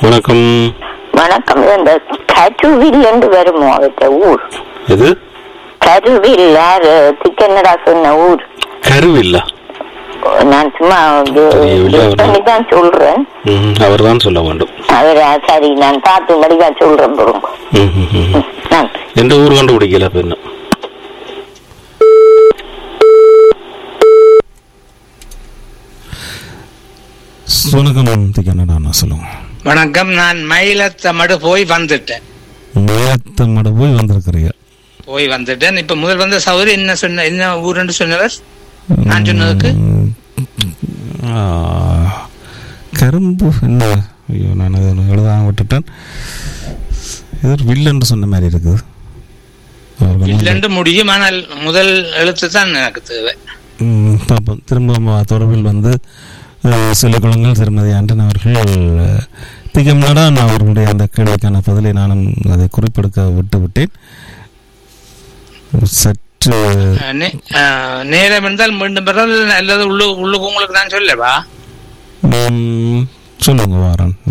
வணக்கம் வணக்கம் இந்த கருவில் என்று வருமோ அவர்கிட்ட ஊர் எது கருவில் யாரு திக்கன்னடா சொன்ன ஊர் கருவில்லா நான் சும்மா தெரியவில்லை, அவர் பண்ணி தான் சொல்றேன் அவர் தான் சொல்ல வேண்டும் அவர் சரி நான் பார்த்துபடி தான் சொல்றேன் போறோம் ம், ம், ம், ம். நன்றி எந்த ஊர் கண்டுபிடிக்கல இப்ப என்ன வணக்கம் திக்கனடா நான் சொல்லுங்க வணக்கம் நான் மயிலத்தமடு போய் வந்துட்டேன் மேத்தமட போய் வந்திருக்கிறீங்க போய் வந்துட்டேன் இப்ப முதல் வந்த சௌரி என்ன சொன்ன என்ன ஊருன்னு சொன்னவர் நான் சொன்னதுக்கு ம், ஆ, கரும்பு என்ன ஐயோ நான் அதை எழுதாம விட்டுட்டேன் இது ஒரு வில்லன்னு சொன்ன மாதிரி இருக்குது அவர்கள் வந்து- இல்லைன்னு முடியும் ஆனால் முதல் எழுத்து தான் எனக்கு தேவை ம், பார்ப்போம் திரும்ப ம- தொடர்பில் வந்து அஹ், சில குளங்கள் திருமதி ஆண்டன் அவர்கள் அஹ், திகம்னடா நான் அவர்களுடைய அந்த கேள்விக்கான பதிலை நானும் அதை குறிப்பெடுக்க விட்டு விட்டேன் சற்று அஹ் நே- அஹ் நேரம் இருந்தால் மீண்டும் பெறால் அல்லது உள்ளு உள்ளுக்கு உங்களுக்கு நான் சொல்லவா ம், சொல்லுங்க வாரன்